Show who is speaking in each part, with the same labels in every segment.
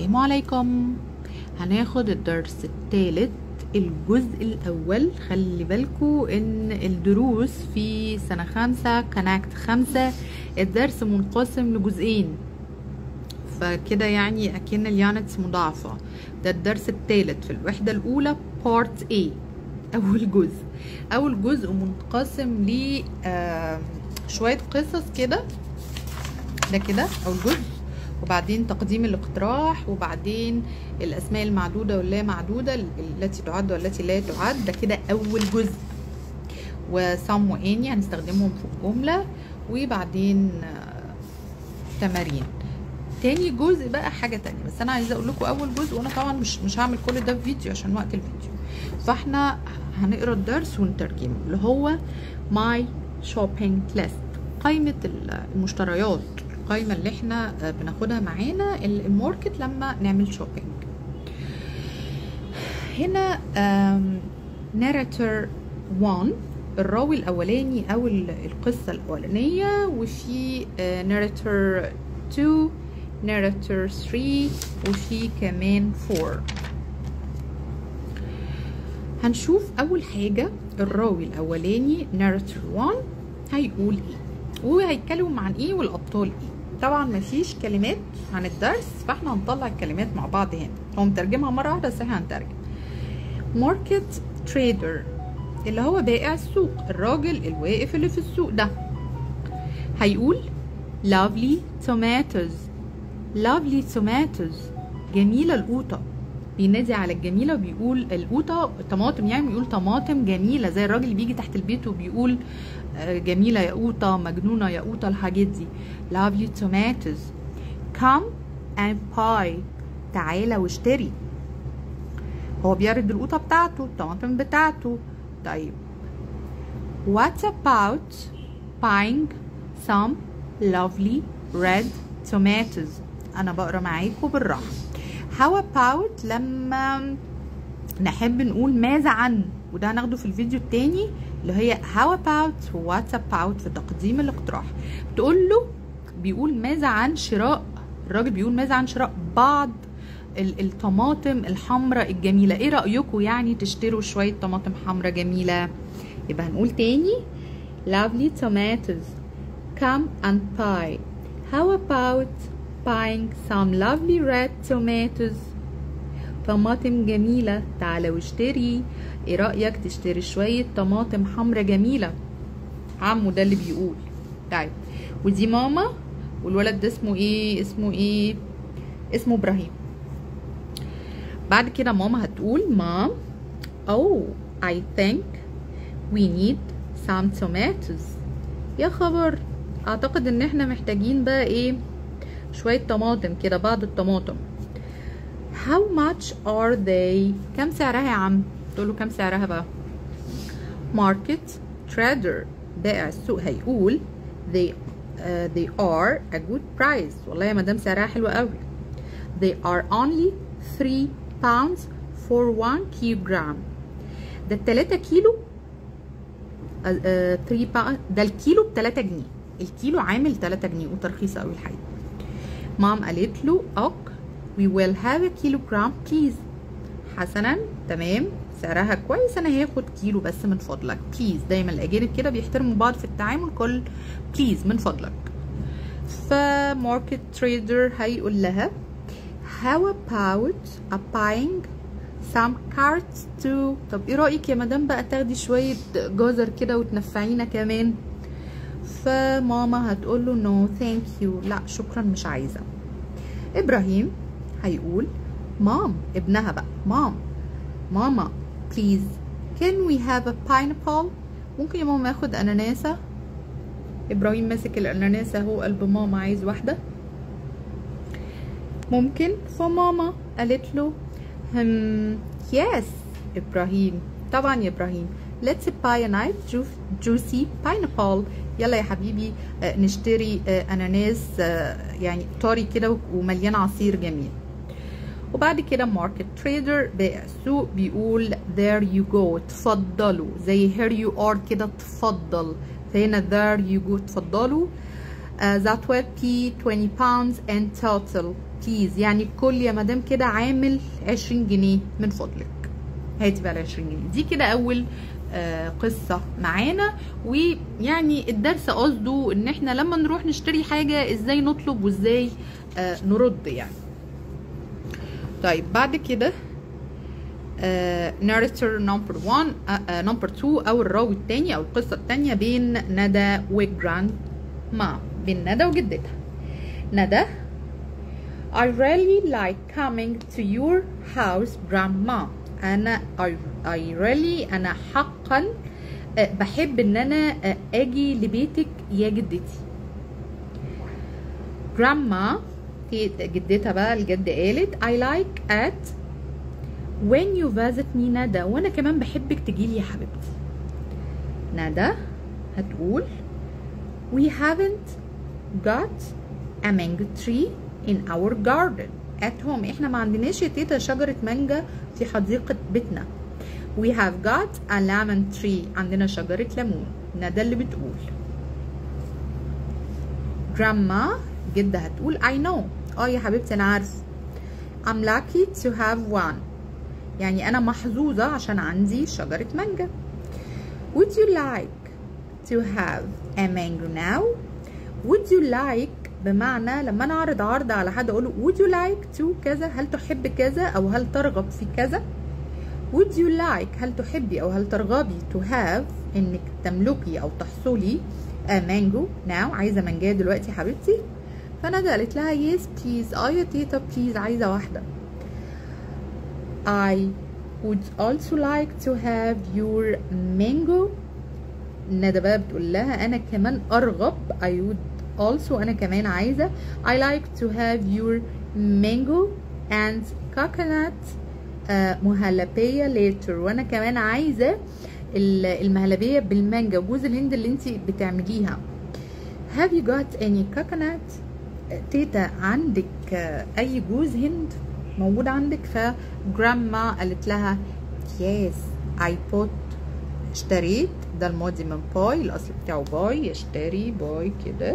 Speaker 1: السلام عليكم هناخد الدرس الثالث الجزء الأول خلي بالكو إن الدروس في سنة خمسة كونكت خمسة الدرس منقسم لجزئين فكده يعني أكن اليانتس مضاعفة ده الدرس الثالث في الوحدة الأولى بارت A أول جزء أول جزء منقسم ل آه شوية قصص كده ده كده أول جزء وبعدين تقديم الاقتراح وبعدين الاسماء المعدوده واللا معدوده التي تعد والتي لا تعد ده كده اول جزء وسم واني هنستخدمهم في الجمله وبعدين تمارين تاني جزء بقى حاجه تانية بس انا عايزه اقول لكم اول جزء وانا طبعا مش مش هعمل كل ده في فيديو عشان وقت الفيديو فاحنا هنقرا الدرس ونترجمه اللي هو ماي شوبينج ليست قائمه المشتريات القائمه اللي احنا بناخدها معانا الماركت لما نعمل شوبينج هنا ناريتور 1 الراوي الاولاني او القصه الاولانيه وفي ناريتور 2 ناريتور 3 وفي كمان 4 هنشوف اول حاجه الراوي الاولاني ناريتور 1 هيقول ايه وهيتكلم عن ايه والابطال ايه طبعا مفيش كلمات عن الدرس فاحنا هنطلع الكلمات مع بعض هنا هو مترجمها مره واحده بس احنا هنترجم ماركت تريدر اللي هو بائع السوق الراجل الواقف اللي في السوق ده هيقول lovely tomatoes lovely tomatoes جميله القوطه بينادي على الجميله وبيقول القوطه طماطم يعني بيقول طماطم جميله زي الراجل اللي بيجي تحت البيت وبيقول جميله يا قوطه مجنونه يا قوطه الحاجات دي lovely tomatoes come and buy تعالى واشتري هو بيعرض القوطه بتاعته الطماطم بتاعته طيب what about buying some lovely red tomatoes انا بقرا معاكم بالراحه how about لما نحب نقول ماذا عن وده هناخده في الفيديو التاني اللي هي how about what about في تقديم الاقتراح بتقول له بيقول ماذا عن شراء الراجل بيقول ماذا عن شراء بعض الطماطم الحمراء الجميله ايه رايكم يعني تشتروا شويه طماطم حمراء جميله يبقى هنقول تاني lovely tomatoes come and buy how about buying some lovely red tomatoes طماطم جميلة تعالى واشتري ايه رأيك تشتري شوية طماطم حمرا جميلة عمو ده اللي بيقول طيب ودي ماما والولد ده اسمه ايه اسمه ايه اسمه ابراهيم بعد كده ماما هتقول مام oh I think we need some tomatoes يا خبر اعتقد ان احنا محتاجين بقى ايه شوية طماطم كده بعض الطماطم how much are they كم سعرها يا عم تقول له كم سعرها بقى market trader بائع السوق هيقول they uh, they are a good price والله يا مدام سعرها حلو قوي they are only 3 pounds for 1 kilogram ده التلاتة كيلو uh, uh, 3 pounds ده الكيلو ب 3 جنيه الكيلو عامل 3 جنيه وترخيص قوي الحقيقة مام قالت له اوك we will have a kilogram please حسنا تمام سعرها كويس انا هاخد كيلو بس من فضلك بليز دايما الاجانب كده بيحترموا بعض في التعامل كل بليز من فضلك فماركت تريدر هيقول لها how about a buying some carrots too طب ايه رايك يا مدام بقى تاخدي شويه جزر كده وتنفعينا كمان فماما هتقول له نو ثانك يو لا شكرا مش عايزه ابراهيم هيقول مام ابنها بقى مام ماما بليز can we have a pineapple ممكن يا ماما اخد اناناسه ابراهيم ماسك الاناناسه هو قلب ماما عايز واحده ممكن فماما قالت له هم يس ابراهيم طبعا يا ابراهيم let's buy a nice juicy pineapple يلا يا حبيبي نشتري اناناس يعني طري كده ومليان عصير جميل وبعد كده ماركت تريدر بائع السوق بيقول there you go تفضلوا زي here you are كده تفضل فهنا there you go تفضلوا uh, that will be 20 pounds and total بليز يعني الكل يا مدام كده عامل 20 جنيه من فضلك هاتي بقى ال 20 جنيه دي كده اول آه قصة معانا ويعني الدرس قصده ان احنا لما نروح نشتري حاجة ازاي نطلب وازاي آه نرد يعني طيب بعد كده ناريتور نمبر 1 نمبر 2 او الراوي الثاني او القصه الثانيه بين ندى وجراند ما بين ندى وجدتها ندى I really like coming to your house grandma انا I, I really انا حقا آه، بحب ان انا آه، اجي لبيتك يا جدتي grandma تيت- جدتها بقى الجد قالت I like at when you visit me ندى وانا كمان بحبك تجيلي يا حبيبتي ندى هتقول we haven't got a mango tree in our garden at home احنا ما عندناش يا تيتا شجرة مانجا في حديقة بيتنا we have got a lemon tree عندنا شجرة ليمون ندى اللي بتقول grandma جدة هتقول I know اه يا حبيبتي انا عارفة I'm lucky to have one يعني انا محظوظة عشان عندي شجرة مانجا would you like to have a mango now would you like بمعنى لما انا اعرض عرض على حد اقول له would you like to كذا هل تحب كذا او هل ترغب في كذا would you like هل تحبي او هل ترغبي to have انك تملكي او تحصلي a mango now عايزه مانجا دلوقتي يا حبيبتي فندى قالت لها yes please اه يا تيتا please عايزه واحده I would also like to have your mango ندى بقى بتقول لها انا كمان ارغب I would also انا كمان عايزه I like to have your mango and coconut آه، مهلبية later وانا كمان عايزه ال- المهلبية بالمانجا جوز الهند اللي انت بتعمليها have you got any coconut آه، تيتا عندك آه، اي جوز هند موجود عندك فجراما قالت لها yes I bought اشتريت ده الماضي من باي الاصل بتاعه باي يشتري باي كده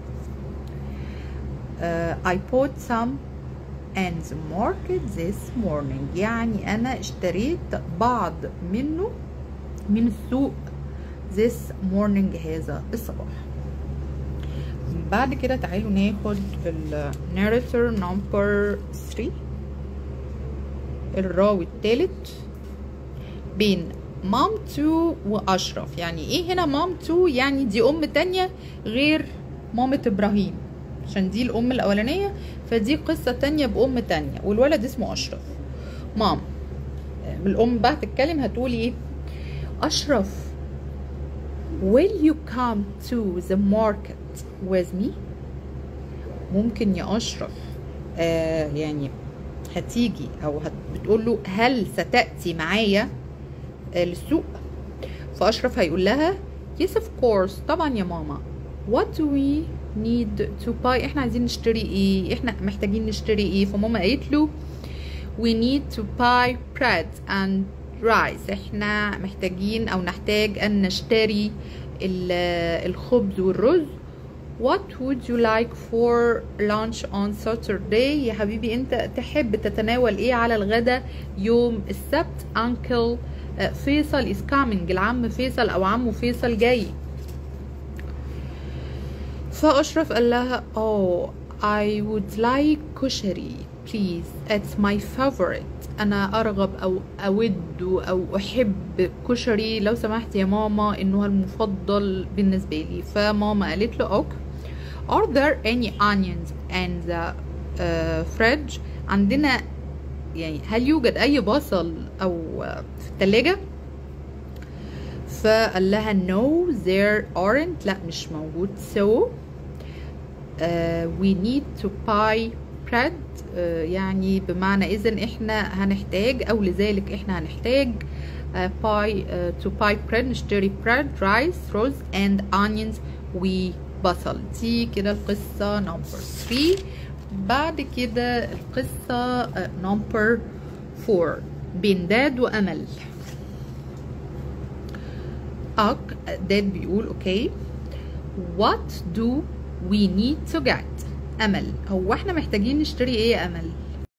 Speaker 1: uh, I bought some and the market this morning يعني انا اشتريت بعض منه من السوق this morning هذا الصباح بعد كده تعالوا ناخد ال narrator number 3 الراوي الثالث بين مام تو واشرف يعني ايه هنا مام تو يعني دي ام تانية غير مامة ابراهيم عشان دي الام الاولانية فدي قصة تانية بام تانية والولد اسمه اشرف مام الام بقى تتكلم هتقولي ايه اشرف will you come to the market with me ممكن يا اشرف آه يعني هتيجي او هت بتقول له هل ستاتي معايا آه للسوق فاشرف هيقول لها yes of course طبعا يا ماما what do we need to buy احنا عايزين نشتري ايه احنا محتاجين نشتري ايه فماما قالت له we need to buy bread and rice احنا محتاجين او نحتاج ان نشتري الخبز والرز What would you like for lunch on Saturday يا حبيبي انت تحب تتناول ايه على الغدا يوم السبت uncle فيصل is coming العم فيصل او عمو فيصل جاي فاشرف قال لها oh I would like كشري please it's my favorite انا ارغب او اود او احب كشري لو سمحت يا ماما انه المفضل بالنسبه لي فماما قالت له اوكي are there any onions in the uh, fridge عندنا يعني هل يوجد اي بصل او في الثلاجه فقال لها no there aren't لا مش موجود so uh, we need to buy bread uh, يعني بمعنى اذا احنا هنحتاج او لذلك احنا هنحتاج uh, buy uh, to buy bread نشتري bread rice رز and onions وبصل دي كده القصة نمبر 3 بعد كده القصة نمبر 4 بين داد وأمل أك داد بيقول اوكي what do we need to get امل هو احنا محتاجين نشتري ايه يا امل